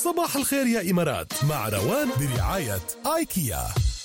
صباح الخير يا إمارات مع روان برعاية آيكيا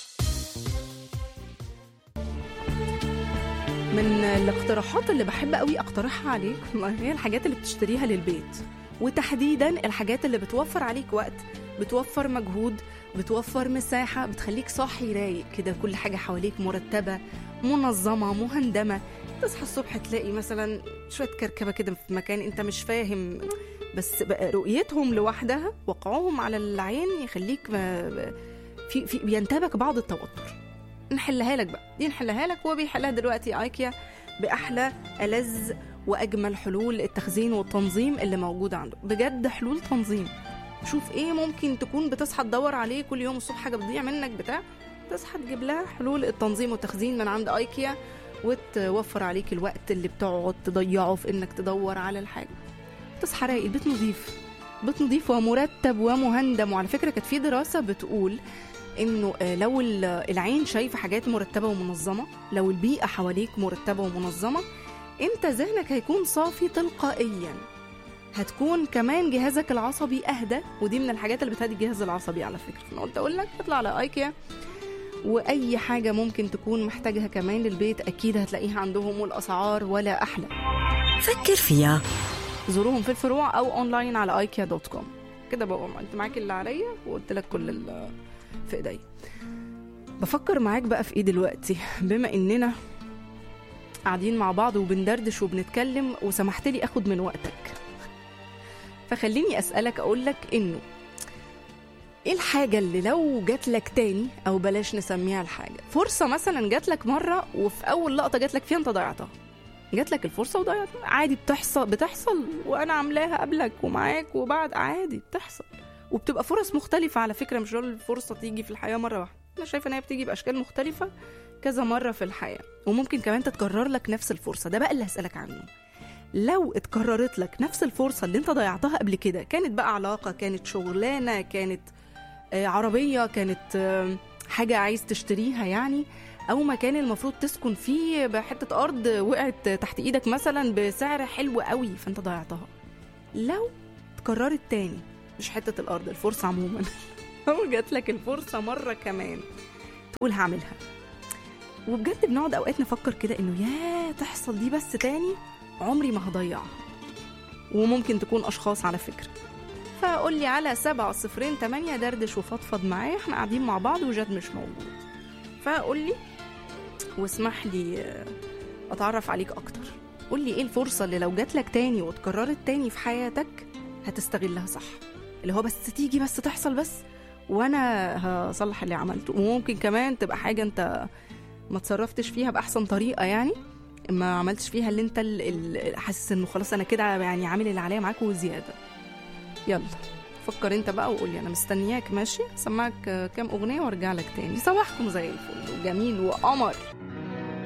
من الاقتراحات اللي بحب قوي اقترحها عليك هي الحاجات اللي بتشتريها للبيت وتحديدا الحاجات اللي بتوفر عليك وقت بتوفر مجهود بتوفر مساحة بتخليك صاحي رايق كده كل حاجة حواليك مرتبة منظمة مهندمة تصحى الصبح تلاقي مثلا شوية كركبة كده في مكان انت مش فاهم بس بقى رؤيتهم لوحدها وقعهم على العين يخليك ما- في في بينتابك بعض التوتر نحلها لك بقى دي نحلها لك هو بيحلها دلوقتي ايكيا باحلى الذ واجمل حلول التخزين والتنظيم اللي موجوده عنده بجد حلول تنظيم شوف ايه ممكن تكون بتصحى تدور عليه كل يوم الصبح حاجه بتضيع منك بتاع تصحى تجيب لها حلول التنظيم والتخزين من عند ايكيا وتوفر عليك الوقت اللي بتقعد تضيعه في انك تدور على الحاجه تصحى رايق البيت نظيف بيت نظيف ومرتب ومهندم وعلى فكره كانت في دراسه بتقول انه آه، لو ال- العين شايفه حاجات مرتبه ومنظمه لو البيئه حواليك مرتبه ومنظمه انت ذهنك هيكون صافي تلقائيا هتكون كمان جهازك العصبي اهدى ودي من الحاجات اللي بتهدي الجهاز العصبي على فكره فانا قلت اقول لك اطلع على ايكيا واي حاجه ممكن تكون محتاجها كمان للبيت اكيد هتلاقيها عندهم والاسعار ولا احلى فكر فيها زوروهم في الفروع او اونلاين على ايكيا دوت كوم كده بقى انت معاك اللي عليا وقلت لك كل اللي في ايديا بفكر معاك بقى في ايه دلوقتي بما اننا قاعدين مع بعض وبندردش وبنتكلم وسمحت لي اخد من وقتك فخليني اسالك اقول لك انه ايه الحاجة اللي لو جات لك تاني او بلاش نسميها الحاجة فرصة مثلا جات لك مرة وفي اول لقطة جات لك فيها انت ضيعتها جات لك الفرصة وضيعتها عادي بتحصل بتحصل وانا عاملاها قبلك ومعاك وبعد عادي بتحصل وبتبقى فرص مختلفة على فكرة مش كل الفرصة تيجي في الحياة مرة واحدة أنا شايفة إن هي بتيجي بأشكال مختلفة كذا مرة في الحياة وممكن كمان تتكرر لك نفس الفرصة ده بقى اللي هسألك عنه لو اتكررت لك نفس الفرصة اللي انت ضيعتها قبل كده كانت بقى علاقة كانت شغلانة كانت آه، عربية كانت آه، حاجة عايز تشتريها يعني أو مكان المفروض تسكن فيه بحتة أرض وقعت تحت إيدك مثلا بسعر حلو قوي فانت ضيعتها لو اتكررت تاني مش حتة الأرض الفرصة عموما لو جات لك الفرصة مرة كمان تقول هعملها وبجد بنقعد أوقات نفكر كده إنه يا تحصل دي بس تاني عمري ما هضيعها وممكن تكون أشخاص على فكرة فقول لي على سبعة صفرين تمانية دردش وفضفض معايا احنا قاعدين مع بعض وجاد مش موجود فقول لي واسمح لي آه، أتعرف عليك أكتر قول لي إيه الفرصة اللي لو جات لك تاني واتكررت تاني في حياتك هتستغلها صح اللي هو بس تيجي بس تحصل بس وانا هصلح اللي عملته وممكن كمان تبقى حاجه انت ما تصرفتش فيها باحسن طريقه يعني ما عملتش فيها اللي انت ال- ال- حاسس انه خلاص انا كده يعني عامل اللي عليا معاك وزياده يلا فكر انت بقى وقول لي انا مستنياك ماشي سمعك كام اغنيه وارجع لك تاني صباحكم زي الفل وجميل وقمر